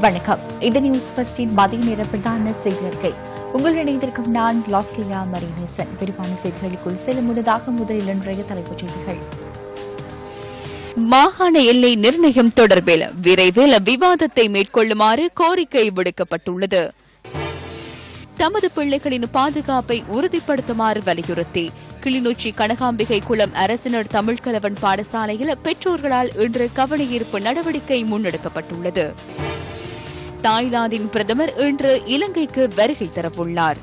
வணக்கம் இது நியூஸ் ஃபர்ஸ்டின் மதிய நேர பிரதான செய்தி அறிக்கை உங்கள் இணைந்திருக்கும் நான் லாஸ்லியா மரிநேசன் விரிவான செய்திகளுக்குள் செல்லும் முன்னதாக முதலில் இன்றைய தலைப்புச் செய்திகள் மாகாண எல்லை நிர்ணயம் தொடர்பில் விரைவில் விவாதத்தை மேற்கொள்ளுமாறு கோரிக்கை விடுக்கப்பட்டுள்ளது தமது பிள்ளைகளின் பாதுகாப்பை உறுதிப்படுத்துமாறு வலியுறுத்தி கிளிநொச்சி கனகாம்பிகை குளம் அரசினர் தமிழ்கலவன் பாடசாலையில் பெற்றோர்களால் இன்று கவனஈர்ப்பு நடவடிக்கை முன்னெடுக்கப்பட்டுள்ளது தாய்லாந்தின் பிரதமர் இன்று இலங்கைக்கு வருகை தரவுள்ளார்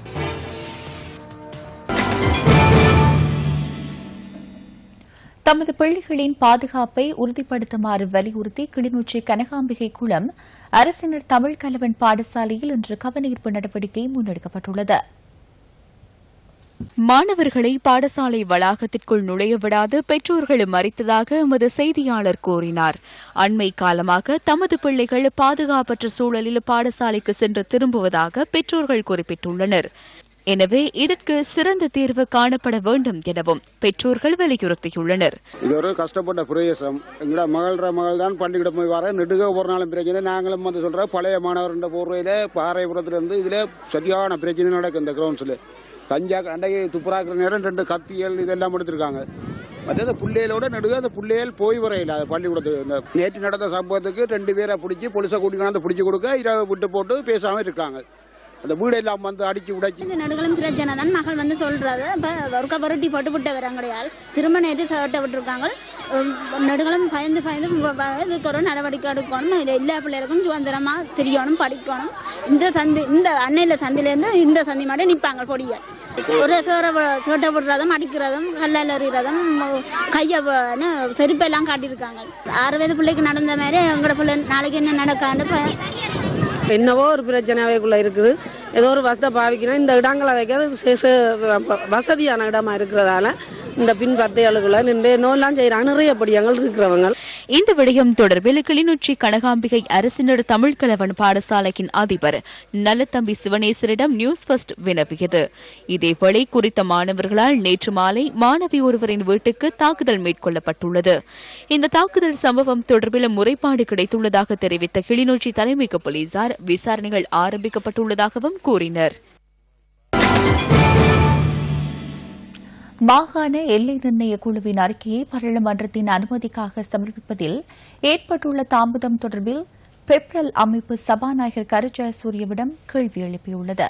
தமது பிள்ளைகளின் பாதுகாப்பை உறுதிப்படுத்துமாறு வலியுறுத்தி கிளிநொச்சி கனகாம்பிகை குளம் அரசினர் தமிழ் கலவன் பாடசாலையில் இன்று கவனஈர்ப்பு நடவடிக்கை முன்னெடுக்கப்பட்டுள்ளது மாணவர்களை பாடசாலை வளாகத்திற்குள் நுழைய விடாது பெற்றோர்கள் மறித்ததாக எமது செய்தியாளர் கூறினார் அண்மை காலமாக தமது பிள்ளைகள் பாதுகாப்பற்ற சூழலில் பாடசாலைக்கு சென்று திரும்புவதாக பெற்றோர்கள் குறிப்பிட்டுள்ளனர் எனவே இதற்கு சிறந்த தீர்வு காணப்பட வேண்டும் எனவும் பெற்றோர்கள் வலியுறுத்தியுள்ளனர் இது ஒரு கஷ்டப்பட்ட பிரதேசம் எங்களோட மகள்ற மகள் தான் பள்ளிக்கூடம் போய் வர நெடுக ஒரு நாளும் பிரச்சனை நாங்களும் வந்து சொல்ற பழைய மாணவர் போர்வையில பாறைபுரத்துல இருந்து இதுல சரியான பிரச்சனை நடக்கும் இந்த கிரவுண்ட்ஸ்ல கஞ்சா அண்டைக்கு துப்புராக்குற நேரம் ரெண்டு கத்தியல் இதெல்லாம் எடுத்திருக்காங்க மற்றது பிள்ளைகளோட நடுக அந்த பிள்ளைகள் போய் வரையில அது பள்ளிக்கூடத்துக்கு இந்த நேற்று நடந்த சம்பவத்துக்கு ரெண்டு பேரை பிடிச்சி போலீஸை கூட்டி கொண்டாந்து பிடிச்சி கொடுக்க இரவு விட்டு போட்டு பேசாம இருக்காங்க அந்த வீடு எல்லாம் வந்து அடிச்சு உடைச்சி இந்த நடுகளும் பிரச்சனை தான் மகள் வந்து சொல்றது இப்ப ஒருக்கா புரட்டி போட்டு விட்ட வரங்கடையால் திரும்ப நேற்று சேட்டை விட்டுருக்காங்க உம், நடுகளும் பயந்து பயந்து வ- வ- இதுக்கு ஒரு நடவடிக்கை எடுக்கணும் இது எல்லா பிள்ளைகளுக்கும் சுதந்திரமா தெரியணும் படிக்கணும் இந்த சந்தி இந்த அன்னையில சந்திலேருந்து இந்த சந்தி மட்டும் நிற்பாங்க பொடிய ஒரு சேர சேட்டை விடுறதும் அடிக்கிறதும் கல்லால் எறிகிறதும் கையை செருப்பெல்லாம் காட்டியிருக்காங்க ஆறு வயது பிள்ளைக்கு நடந்த மாதிரி எங்களோட பிள்ளை நாளைக்கு என்ன நடக்கான்னு ப- என்னவோ ஒரு பிரச்சனையாவேக்குள்ள இருக்குது ஏதோ ஒரு வசதி பாவிக்கணும் இந்த இடங்களை வைக்கிறது சே- சே- வசதியான இடமா இருக்கிறதால இந்த பின் பத்தையாளுக்குள்ள நின்று நோயெல்லாம் செய்யறாங்க நிறைய படியங்கள் இருக்கிறவங்க இந்த விடயம் தொடர்பில் கிளிநொச்சி கனகாம்பிகை அரசினர் தமிழ்கலவன் பாடசாலையின் அதிபர் நல்லத்தம்பி சிவனேசரிடம் நியூஸ் ஃபர்ஸ்ட் வினவியது இதேவேளை குறித்த மாணவர்களால் நேற்று மாலை மாணவி ஒருவரின் வீட்டுக்கு தாக்குதல் மேற்கொள்ளப்பட்டுள்ளது இந்த தாக்குதல் சம்பவம் தொடர்பில் முறைப்பாடு கிடைத்துள்ளதாக தெரிவித்த கிளிநொச்சி தலைமைக்கு போலீசார் விசாரணைகள் ஆரம்பிக்கப்பட்டுள்ளதாகவும் கூறினர் மாகாண எல்லை நிர்ணய குழுவின் அறிக்கையை பாராளுமன்றத்தின் அனுமதிக்காக சமர்ப்பிப்பதில் ஏற்பட்டுள்ள தாமதம் தொடர்பில் பெப்ரல் அமைப்பு சபாநாயகர் கரு ஜெயசூரியவிடம் கேள்வி எழுப்பியுள்ளது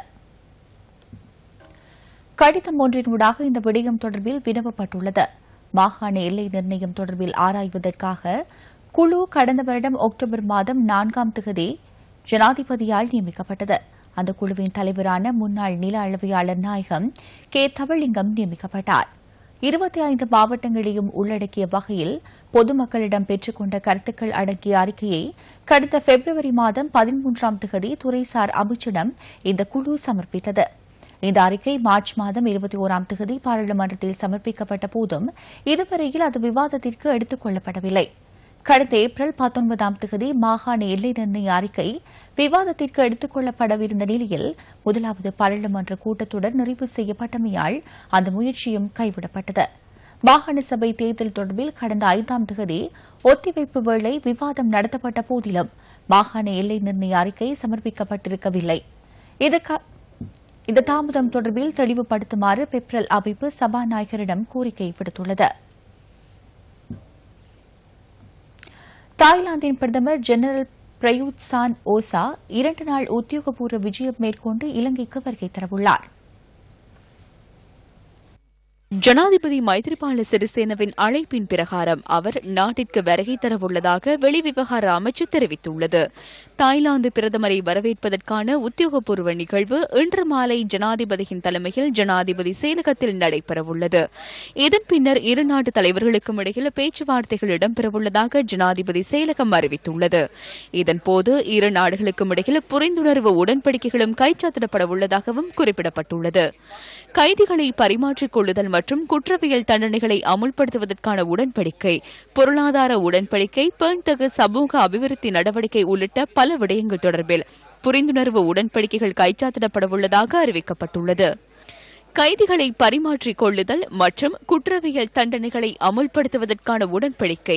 கடிதம் ஒன்றினூடாக இந்த விடயம் தொடர்பில் வினவப்பட்டுள்ளது மாகாண எல்லை நிர்ணயம் தொடர்பில் ஆராய்வதற்காக குழு கடந்த வருடம் அக்டோபர் மாதம் நான்காம் தேதி ஜனாதிபதியால் நியமிக்கப்பட்டது அந்த குழுவின் தலைவரான முன்னாள் நில அளவையாளர் நாயகம் கே தவளிங்கம் நியமிக்கப்பட்டார் இருபத்தி ஐந்து மாவட்டங்களையும் உள்ளடக்கிய வகையில் பொதுமக்களிடம் பெற்றுக்கொண்ட கருத்துக்கள் அடங்கிய அறிக்கையை கடந்த பிப்ரவரி மாதம் பதிமூன்றாம் தேதி துறைசார் அமைச்சிடம் இந்த குழு சமர்ப்பித்தது இந்த அறிக்கை மார்ச் மாதம் இருபத்தி ஓராம் தேதி பாராளுமன்றத்தில் சமர்ப்பிக்கப்பட்ட போதும் இதுவரையில் அது விவாதத்திற்கு எடுத்துக் கொள்ளப்படவில்லை கடந்த ஏப்ரல் பத்தொன்பதாம் தேதி மாகாண எல்லை நிர்ணய அறிக்கை விவாதத்திற்கு எடுத்துக் கொள்ளப்படவிருந்த நிலையில் முதலாவது பாராளுமன்ற கூட்டத்துடன் நிறைவு செய்யப்பட்டமையால் அந்த முயற்சியும் கைவிடப்பட்டது மாகாண சபை தேர்தல் தொடர்பில் கடந்த ஐந்தாம் தேதி ஒத்திவைப்பு வேளை விவாதம் நடத்தப்பட்ட போதிலும் மாகாண எல்லை நிர்ணய அறிக்கை சமர்ப்பிக்கப்பட்டிருக்கவில்லை இது க- இந்த தாமதம் தொடர்பில் தெளிவுபடுத்துமாறு பெப்ரல் அமைப்பு சபாநாயகரிடம் கோரிக்கை விடுத்துள்ளது தாய்லாந்தின் பிரதமர் ஜெனரல் பிரயூத் சான் ஓசா இரண்டு நாள் உத்தியோகபூர்வ விஜயம் மேற்கொண்டு இலங்கைக்கு வருகை தரவுள்ளார் ஜனாதிபதி மைத்ரிபால சிறிசேனவின் அழைப்பின் பிரகாரம் அவர் நாட்டிற்கு வருகை தரவுள்ளதாக வெளிவிவகார அமைச்சு தெரிவித்துள்ளது தாய்லாந்து பிரதமரை வரவேற்பதற்கான உத்தியோகபூர்வ நிகழ்வு இன்று மாலை ஜனாதிபதியின் தலைமையில் ஜனாதிபதி செயலகத்தில் நடைபெறவுள்ளது இதன் பின்னர் இரு நாட்டு தலைவர்களுக்கும் இடையில் பேச்சுவார்த்தைகள் இடம்பெறவுள்ளதாக ஜனாதிபதி செயலகம் அறிவித்துள்ளது இதன்போது இரு நாடுகளுக்கும் இடையில் புரிந்துணர்வு உடன்படிக்கைகளும் கைச்சாத்திடப்பட உள்ளதாகவும் குறிப்பிடப்பட்டுள்ளது கைதிகளை பரிமாற்றிக் கொள்ளுதல் மற்றும் குற்றவியல் தண்டனைகளை அமுல்படுத்துவதற்கான உடன்படிக்கை பொருளாதார உடன்படிக்கை பெண்தகு சமூக அபிவிருத்தி நடவடிக்கை உள்ளிட்ட பல விடயங்கள் தொடர்பில் புரிந்துணர்வு உடன்படிக்கைகள் கைச்சாத்திடப்படவுள்ளதாக அறிவிக்கப்பட்டுள்ளது கைதிகளை பரிமாற்றிக் கொள்ளுதல் மற்றும் குற்றவியல் தண்டனைகளை அமுல்படுத்துவதற்கான உடன்படிக்கை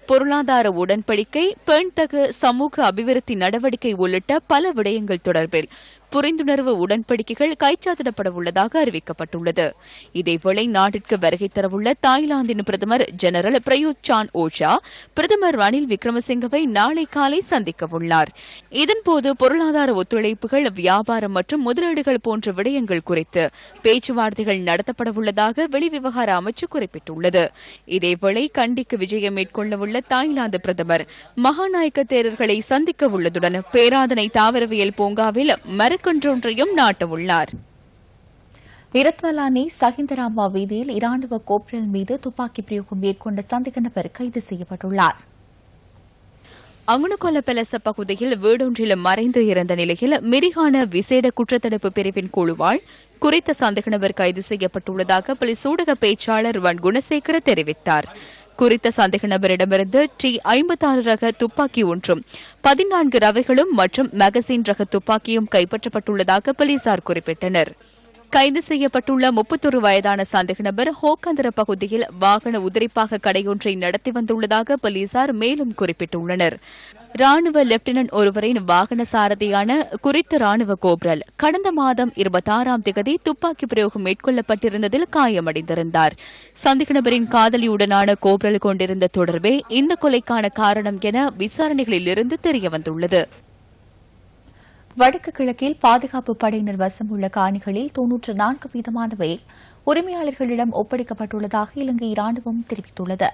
பொருளாதார உடன்படிக்கை பெண்தகு சமூக அபிவிருத்தி நடவடிக்கை உள்ளிட்ட பல விடயங்கள் தொடர்பில் புரிந்துணர்வு உடன்படிக்கைகள் கைச்சாத்திடப்பட உள்ளதாக அறிவிக்கப்பட்டுள்ளது இதேவேளை நாட்டிற்கு வருகை தரவுள்ள தாய்லாந்தின் பிரதமர் ஜெனரல் பிரயுத் சான் ஓஷா பிரதமர் ரணில் விக்ரமசிங்கவை நாளை காலை சந்திக்க உள்ளார் இதன்போது பொருளாதார ஒத்துழைப்புகள் வியாபாரம் மற்றும் முதலீடுகள் போன்ற விடயங்கள் குறித்து பேச்சுவார்த்தைகள் நடத்தப்பட உள்ளதாக வெளிவிவகார அமைச்சு குறிப்பிட்டுள்ளது இதேவேளை கண்டிக்கு விஜயம் மேற்கொள்ளவுள்ள தாய்லாந்து பிரதமர் மகாநாயக்க தேரர்களை சந்திக்க உள்ளதுடன் பேராதனை தாவரவியல் பூங்காவில் மரக்கன்றொன்றையும் நாட்டவுள்ளார் இரத்மலானி சஹிந்தராமா வீதியில் இராணுவ கோப்ரல் மீது துப்பாக்கி பிரயோகம் மேற்கொண்ட சந்தேக நபர் கைது செய்யப்பட்டுள்ளார் அங்குணுகொல்ல பெலச பகுதியில் வீடொன்றில் மறைந்து இருந்த நிலையில் மிரிகான விசேட குற்றத்தடுப்பு பிரிவின் குழுவால் குறித்த சந்தேக நபர் கைது செய்யப்பட்டுள்ளதாக போலீஸ் ஊடக பேச்சாளர் வன் குணசேகர தெரிவித்தார் குறித்த சந்தேக நபரிடமிருந்து டி ஐம்பத்தாறு ரக துப்பாக்கி ஒன்றும் பதினான்கு ரவைகளும் மற்றும் மேகசின் ரக துப்பாக்கியும் கைப்பற்றப்பட்டுள்ளதாக போலீசார் குறிப்பிட்டனர் கைது செய்யப்பட்டுள்ள முப்பத்தொரு வயதான சந்தேக நபர் ஹோக்கந்தர பகுதியில் வாகன உதிரிப்பாக கடையொன்றை நடத்தி வந்துள்ளதாக போலீசார் மேலும் குறிப்பிட்டுள்ளனர் ராணுவ லெப்டினன்ட் ஒருவரின் வாகன சாரதியான குறித்த ராணுவ கோப்ரல் கடந்த மாதம் இருபத்தாறாம் திகதி துப்பாக்கி பிரயோகம் மேற்கொள்ளப்பட்டிருந்ததில் காயமடைந்திருந்தார் சந்தேக நபரின் காதலியுடனான கோப்ரல் கொண்டிருந்த தொடர்பே இந்த கொலைக்கான காரணம் என விசாரணைகளிலிருந்து தெரியவந்துள்ளது வடக்கு கிழக்கில் பாதுகாப்பு படையினர் வசம் உள்ள காணிகளில் தொன்னூற்று நான்கு வீதமானவை உரிமையாளர்களிடம் ஒப்படைக்கப்பட்டுள்ளதாக இலங்கை ராணுவம் தெரிவித்துள்ளது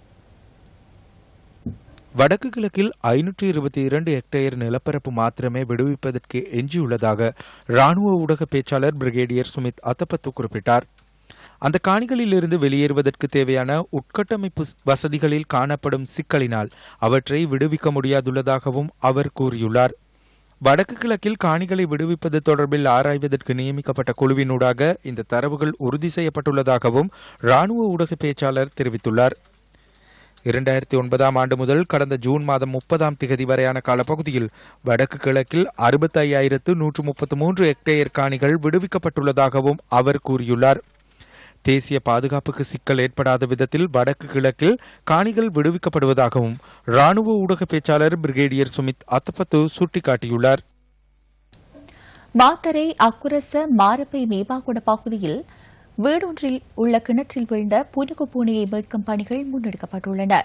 வடக்கு கிழக்கில் ஐநூற்றி இருபத்தி இரண்டு ஹெக்டேயர் நிலப்பரப்பு மாத்திரமே விடுவிப்பதற்கு எஞ்சியுள்ளதாக ராணுவ ஊடக பேச்சாளர் பிரிகேடியர் சுமித் அத்தப்பத்து குறிப்பிட்டார் அந்த காணிகளில் இருந்து வெளியேறுவதற்கு தேவையான உட்கட்டமைப்பு வசதிகளில் காணப்படும் சிக்கலினால் அவற்றை விடுவிக்க முடியாதுள்ளதாகவும் அவர் கூறியுள்ளார் வடக்கு கிழக்கில் காணிகளை விடுவிப்பது தொடர்பில் ஆராய்வதற்கு நியமிக்கப்பட்ட குழுவினூடாக இந்த தரவுகள் உறுதி செய்யப்பட்டுள்ளதாகவும் ராணுவ ஊடக பேச்சாளர் தெரிவித்துள்ளார் இரண்டாயிரத்தி ஒன்பதாம் ஆண்டு முதல் கடந்த ஜூன் மாதம் முப்பதாம் திகதி வரையான காலப்பகுதியில் வடக்கு கிழக்கில் அறுபத்தி ஐயாயிரத்து நூற்று முப்பத்து மூன்று ஹெக்டேயர் காணிகள் விடுவிக்கப்பட்டுள்ளதாகவும் அவர் கூறியுள்ளார் தேசிய பாதுகாப்புக்கு சிக்கல் ஏற்படாத விதத்தில் வடக்கு கிழக்கில் காணிகள் விடுவிக்கப்படுவதாகவும் ராணுவ ஊடக பேச்சாளர் பிரிகேடியர் சுமித் அத்தப்பத்து சுட்டிக்காட்டியுள்ளார் மாத்தரை அக்குரச மாரப்பை மேபாகுட பகுதியில் வீடொன்றில் உள்ள கிணற்றில் வீழ்ந்த புனுகு பூனையை மீட்கும் பணிகள் முன்னெடுக்கப்பட்டுள்ளன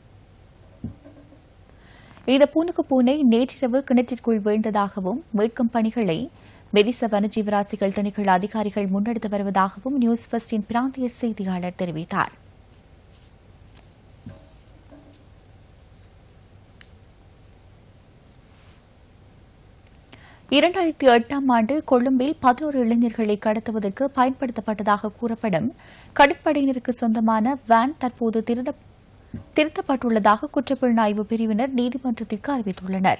இந்த புனுகு பூனை நேற்றிரவு கிணற்றிற்குள் வீழ்ந்ததாகவும் மீட்கும் பணிகளை மெரிச வனஜீவராசிகள் திணைக்கள அதிகாரிகள் முன்னெடுத்து வருவதாகவும் நியூஸ் ஃபர்ஸ்டின் பிராந்திய செய்தியாளர் தெரிவித்தார் இரண்டாயிரத்தி எட்டாம் ஆண்டு கொழும்பில் பதினோரு இளைஞர்களை கடத்துவதற்கு பயன்படுத்தப்பட்டதாக கூறப்படும் கடற்படையினருக்கு சொந்தமான வேன் தற்போது திருத்த- திருத்தப்பட்டுள்ளதாக குற்றப்புலனாய்வு பிரிவினர் நீதிமன்றத்திற்கு அறிவித்துள்ளனர்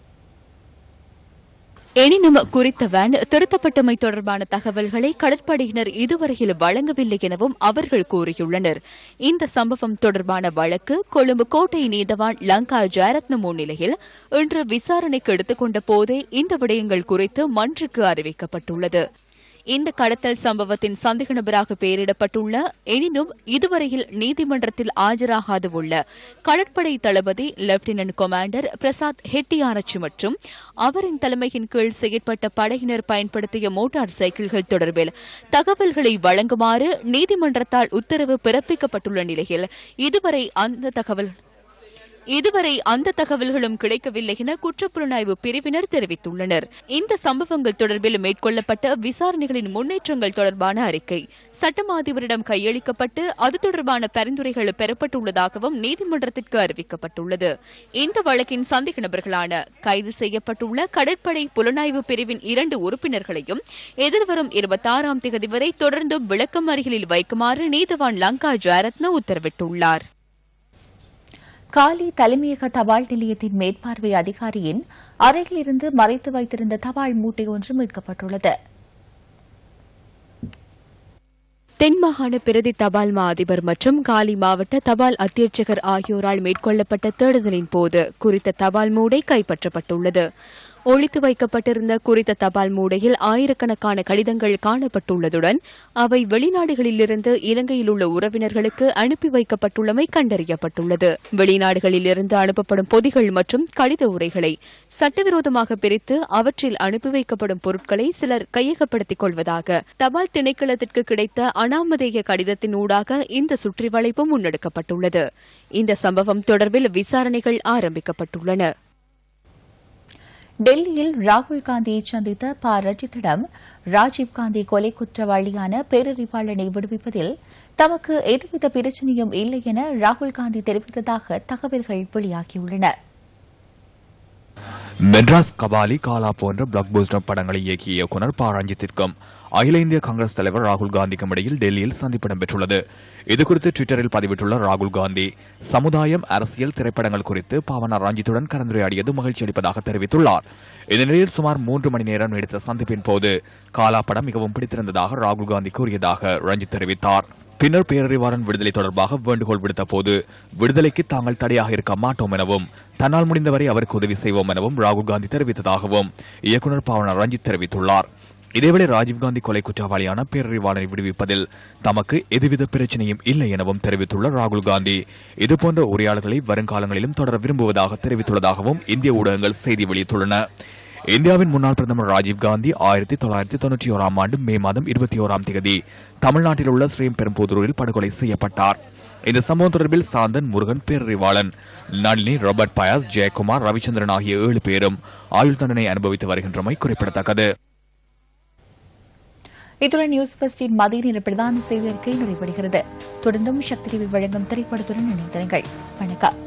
எனினும் குறித்த வேன் திருத்தப்பட்டமை தொடர்பான தகவல்களை கடற்படையினர் இதுவரையில் வழங்கவில்லை எனவும் அவர்கள் கூறியுள்ளனர் இந்த சம்பவம் தொடர்பான வழக்கு கொழும்பு கோட்டை நீதவான் லங்கா ஜெயரத்ன முன்னிலையில் இன்று விசாரணைக்கு எடுத்துக்கொண்ட போதே இந்த விடயங்கள் குறித்து மன்றுக்கு அறிவிக்கப்பட்டுள்ளது இந்த கடத்தல் சம்பவத்தின் சந்தேக நபராக பெயரிடப்பட்டுள்ள எனினும் இதுவரையில் நீதிமன்றத்தில் ஆஜராகாது உள்ள கடற்படை தளபதி லெப்டினன்ட் கமாண்டர் பிரசாத் ஹெட்டியாரச்சு மற்றும் அவரின் தலைமையின் கீழ் செயற்பட்ட படையினர் பயன்படுத்திய மோட்டார் சைக்கிள்கள் தொடர்பில் தகவல்களை வழங்குமாறு நீதிமன்றத்தால் உத்தரவு பிறப்பிக்கப்பட்டுள்ள நிலையில் இதுவரை அந்த தகவல் இதுவரை அந்த தகவல்களும் கிடைக்கவில்லை என குற்றப்புலனாய்வு பிரிவினர் தெரிவித்துள்ளனர் இந்த சம்பவங்கள் தொடர்பில் மேற்கொள்ளப்பட்ட விசாரணைகளின் முன்னேற்றங்கள் தொடர்பான அறிக்கை சட்டமா அதிபரிடம் கையளிக்கப்பட்டு அது தொடர்பான பரிந்துரைகள் பெறப்பட்டுள்ளதாகவும் நீதிமன்றத்திற்கு அறிவிக்கப்பட்டுள்ளது இந்த வழக்கின் சந்தேக நபர்களான கைது செய்யப்பட்டுள்ள கடற்படை புலனாய்வு பிரிவின் இரண்டு உறுப்பினர்களையும் எதிர்வரும் இருபத்தாறாம் தேதி வரை தொடர்ந்தும் விளக்கமறியலில் வைக்குமாறு நீதவான் லங்கா ஜெயரத்ன உத்தரவிட்டுள்ளார் காலி தலைமையக தபால் நிலையத்தின் மேற்பார்வை அதிகாரியின் அறையிலிருந்து மறைத்து வைத்திருந்த தபால் மூட்டை ஒன்று மீட்கப்பட்டுள்ளது தென் மாகாண பிரதி தபால் மா அதிபர் மற்றும் காலி மாவட்ட தபால் அத்தியட்சகர் ஆகியோரால் மேற்கொள்ளப்பட்ட தேடுதலின் போது குறித்த தபால் மூடை கைப்பற்றப்பட்டுள்ளது ஒளித்து வைக்கப்பட்டிருந்த குறித்த தபால் மூடையில் ஆயிரக்கணக்கான கடிதங்கள் காணப்பட்டுள்ளதுடன் அவை வெளிநாடுகளிலிருந்து இலங்கையில் உள்ள உறவினர்களுக்கு அனுப்பி வைக்கப்பட்டுள்ளமை கண்டறியப்பட்டுள்ளது வெளிநாடுகளிலிருந்து அனுப்பப்படும் பொதிகள் மற்றும் கடித உரைகளை சட்டவிரோதமாக பிரித்து அவற்றில் அனுப்பி வைக்கப்படும் பொருட்களை சிலர் கையகப்படுத்திக் கொள்வதாக தபால் திணைக்களத்திற்கு கிடைத்த அனாமதேய கடிதத்தின் ஊடாக இந்த சுற்றி வளைப்பு முன்னெடுக்கப்பட்டுள்ளது இந்த சம்பவம் தொடர்பில் விசாரணைகள் ஆரம்பிக்கப்பட்டுள்ளன டெல்லியில் ராகுல் காந்தியை சந்தித்த ப ரஜித்திடம் ராஜீவ்காந்தி கொலை குற்றவாளியான பேரறிவாளனை விடுவிப்பதில் தமக்கு எதுவித பிரச்சனையும் இல்லை என ராகுல் காந்தி தெரிவித்ததாக தகவல்கள் வெளியாகியுள்ளன மெட்ராஸ் கபாலி காலா போன்ற பிளாக் பஸ்டர் படங்களை இயக்கிய இயக்குனர் ப ரஞ்சித்திற்கும் அகில இந்திய காங்கிரஸ் தலைவர் ராகுல் காந்திக்கும் இடையில் டெல்லியில் சந்திப்பு இடம்பெற்றுள்ளது இதுகுறித்து டுவிட்டரில் பதிவிட்டுள்ள ராகுல் காந்தி சமுதாயம் அரசியல் திரைப்படங்கள் குறித்து பாவனா ரஞ்சித்துடன் கலந்துரையாடியது மகிழ்ச்சி அளிப்பதாக தெரிவித்துள்ளார் இந்த நிலையில் சுமார் மூன்று மணி நேரம் நீடித்த சந்திப்பின் போது காலா படம் மிகவும் பிடித்திருந்ததாக ராகுல் காந்தி கூறியதாக ரஞ்சித் தெரிவித்தார் பின்னர் பேரறிவாளன் விடுதலை தொடர்பாக வேண்டுகோள் விடுத்த போது விடுதலைக்கு தாங்கள் தடையாக இருக்க மாட்டோம் எனவும் தன்னால் முடிந்தவரை அவருக்கு உதவி செய்வோம் எனவும் ராகுல் காந்தி தெரிவித்ததாகவும் இயக்குநர் பாவனா ரஞ்சித் தெரிவித்துள்ளார் இதேவேளை ராஜீவ்காந்தி கொலை குற்றவாளியான பேரறிவாளனை விடுவிப்பதில் தமக்கு எதுவித பிரச்சனையும் இல்லை எனவும் தெரிவித்துள்ள ராகுல் காந்தி இதுபோன்ற உரையாடல்களை வருங்காலங்களிலும் தொடர விரும்புவதாக தெரிவித்துள்ளதாகவும் இந்திய ஊடகங்கள் செய்தி வெளியிட்டுள்ளன இந்தியாவின் முன்னாள் பிரதமர் ராஜீவ்காந்தி ஆயிரத்தி தொள்ளாயிரத்தி தொன்னூற்றி ஓராம் ஆண்டு மே மாதம் இருபத்தி ஓராம் தேதி தமிழ்நாட்டில் உள்ள ஸ்ரீபெரும்புதூரில் படுகொலை செய்யப்பட்டார் இந்த சம்பவம் தொடர்பில் சாந்தன் முருகன் பேரறிவாளன் நளினி ராபர்ட் பயாஸ் ஜெயக்குமார் ரவிச்சந்திரன் ஆகிய ஏழு பேரும் ஆயுள் தண்டனை அனுபவித்து வருகின்றமை குறிப்பிடத்தக்கது இத்துடன் நியூஸ் பஸ்டின் மதிய நேர பிரதான செய்தி அறிக்கை நிறைவடைகிறது தொடர்ந்தும் சக்தி டிவி வழங்கும் திரைப்படத்துடன் இணைந்திருங்கள் வணக்கம்